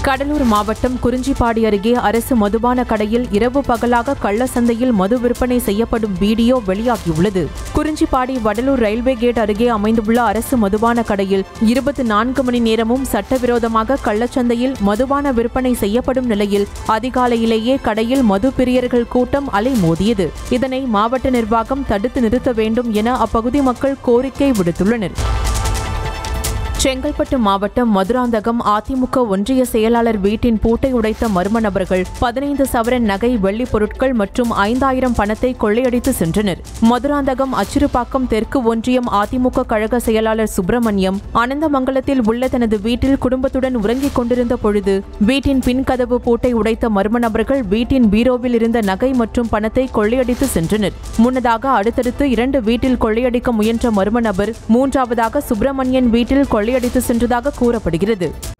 கடலூர் மாவட்டம் குறிஞ்சிப்பாடி அருகே அரசு மதுபான கடையில் இரவு பகலாக கள்ள சந்தையில் மது விற்பனை செய்யப்படும் வீடியோ வெளியாகியுள்ளது குறிஞ்சிப்பாடி வடலூர் ரயில்வே கேட் அருகே அமைந்துள்ள அரசு மதுபான கடையில் இருபத்தி நான்கு மணி நேரமும் சட்டவிரோதமாக கள்ளச்சந்தையில் மதுபான விற்பனை செய்யப்படும் நிலையில் அதிகாலையிலேயே கடையில் மது பிரியர்கள் கூட்டம் அலைமோதியது இதனை மாவட்ட நிர்வாகம் தடுத்து நிறுத்த வேண்டும் என அப்பகுதி மக்கள் கோரிக்கை விடுத்துள்ளனர் செங்கல்பட்டு மாவட்டம் மதுராந்தகம் அதிமுக ஒன்றிய செயலாளர் வீட்டின் பூட்டை உடைத்த மர்ம நபர்கள் பதினைந்து சவரன் நகை வெள்ளிப் பொருட்கள் மற்றும் ஐந்தாயிரம் பணத்தை கொள்ளையடித்து சென்றனர் மதுராந்தகம் அச்சிறுபாக்கம் தெற்கு ஒன்றியம் அதிமுக கழக செயலாளர் சுப்பிரமணியம் அனந்தமங்கலத்தில் உள்ள தனது வீட்டில் குடும்பத்துடன் உறங்கிக் கொண்டிருந்த பொழுது வீட்டின் பின்கதவு பூட்டை உடைத்த மர்ம நபர்கள் வீட்டின் பீரோவில் இருந்த நகை மற்றும் பணத்தை கொள்ளையடித்து சென்றனர் முன்னதாக அடுத்தடுத்து இரண்டு வீட்டில் கொள்ளையடிக்க முயன்ற மர்ம நபர் மூன்றாவதாக சுப்பிரமணியன் வீட்டில் கொள்ளையடித்து சென்றதாக கூறப்படுகிறது